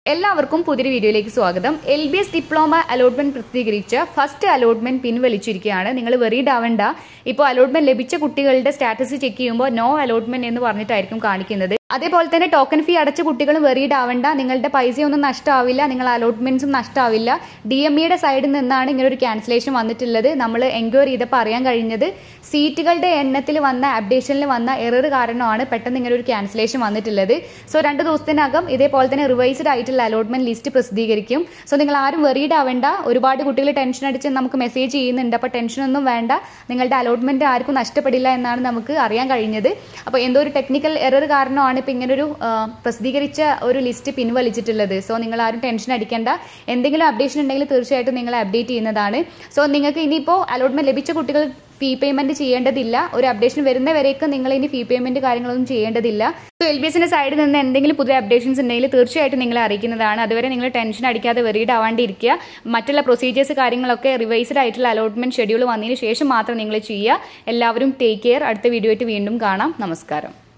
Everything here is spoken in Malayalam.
എല്ലാവർക്കും പുതിയൊരു വീഡിയോയിലേക്ക് സ്വാഗതം L B S diploma allotment പ്രസിദ്ധീകരിച്ച ഫസ്റ്റ് അലോട്ട്മെന്റ് പിൻവലിച്ചിരിക്കുകയാണ് നിങ്ങൾ വെറീഡ് ആവണ്ട ഇപ്പോൾ അലോട്ട്മെന്റ് ലഭിച്ച കുട്ടികളുടെ സ്റ്റാറ്റസ് ചെക്ക് ചെയ്യുമ്പോൾ നോ അലോട്ട്മെന്റ് എന്ന് പറഞ്ഞിട്ടായിരിക്കും കാണിക്കുന്നത് അതേപോലെ തന്നെ ടോക്കൺ ഫീ അടച്ച കുട്ടികളും വെറീഡ് ആവണ്ട നിങ്ങളുടെ പൈസയൊന്നും നഷ്ടമാവില്ല നിങ്ങൾ അലോട്ട്മെന്റ്സും നഷ്ടമാവില്ല ഡി എം ഇയുടെ സൈഡിൽ നിന്നാണ് ഇങ്ങനെ ഒരു ക്യാൻസലേഷൻ വന്നിട്ടുള്ളത് നമ്മൾ എൻക്വയറി ചെയ്തപ്പോൾ അറിയാൻ കഴിഞ്ഞത് സീറ്റുകളുടെ എണ്ണത്തിൽ വന്ന അപ്ഡേഷനിൽ വന്ന എറർ കാരണമാണ് പെട്ടെന്ന് ഇങ്ങനെ ഒരു ക്യാൻസലേഷൻ വന്നിട്ടുള്ളത് സോ രണ്ട് ദിവസത്തിനകം ഇതേപോലെ തന്നെ റിവൈസ്ഡ് ആയിട്ടുള്ള അലോട്ട്മെന്റ് ലിസ്റ്റ് പ്രസിദ്ധീകരിക്കും സോ നിങ്ങൾ ആരും വെറീഡ് ആവേണ്ട ഒരുപാട് കുട്ടികൾ ടെൻഷൻ അടിച്ച് നമുക്ക് മെസ്സേജ് ചെയ്യുന്നുണ്ട് അപ്പോൾ ടെൻഷനൊന്നും വേണ്ട നിങ്ങളുടെ അലോട്ട്മെന്റ് ആർക്കും നഷ്ടപ്പെടില്ല എന്നാണ് നമുക്ക് അറിയാൻ കഴിഞ്ഞത് അപ്പോൾ എന്തോ ഒരു ടെക്നിക്കൽ എറർ കാരണമാണ് ഇപ്പോൾ ഇങ്ങനൊരു ആ, പ്രസിദ്ധീകരിച്ച ഒരു ലിസ്റ്റ് പിൻവലിച്ചിട്ടുള്ളത് സോ നിങ്ങൾ ആരും ടെൻഷൻ അടിക്കേണ്ട എന്തെങ്കിലും അപ്ഡേഷൻ ഉണ്ടെങ്കിൽ തീർച്ചയായിട്ടും നിങ്ങൾ അപ്ഡേറ്റ് ചെയ്യുന്നതാണ് സോ നിങ്ങൾക്ക് ഇനിയിപ്പോൾ അലോട്ട്മെന്റ് ലഭിച്ച കുട്ടികൾ ഫീ പേയ്മെന്റ് ചെയ്യേണ്ടതില്ല ഒരു അപ്ഡേഷൻ വരുന്നവരേക്ക് നിങ്ങൾ ഇനി ഫീ പേയ്മെന്റ് കാര്യങ്ങളൊന്നും ചെയ്യേണ്ടതില്ല സോ എൽ ബി എസിന്റെ സൈഡിൽ നിന്ന് എന്തെങ്കിലും പുതിയ അപ്ഡേഷൻസ് ഉണ്ടെങ്കിൽ തീർച്ചയായിട്ടും നിങ്ങളെ അറിയിക്കുന്നതാണ് അതുവരെ നിങ്ങൾ ടെൻഷൻ അടിക്കാതെ വെറീഡ് ആവാണ്ടിരിക്കുക മറ്റുള്ള പ്രൊസീജിയേഴ്സ് കാര്യങ്ങളൊക്കെ റിവൈസ്ഡ് ആയിട്ടുള്ള അലോട്ട്മെന്റ് ഷെഡ്യൂൾ വന്നതിന് ശേഷം മാത്രം നിങ്ങൾ ചെയ്യുക എല്ലാവരും ടേക്ക് കെയർ അടുത്ത വീഡിയോ ആയിട്ട് വീണ്ടും കാണാം നമസ്കാരം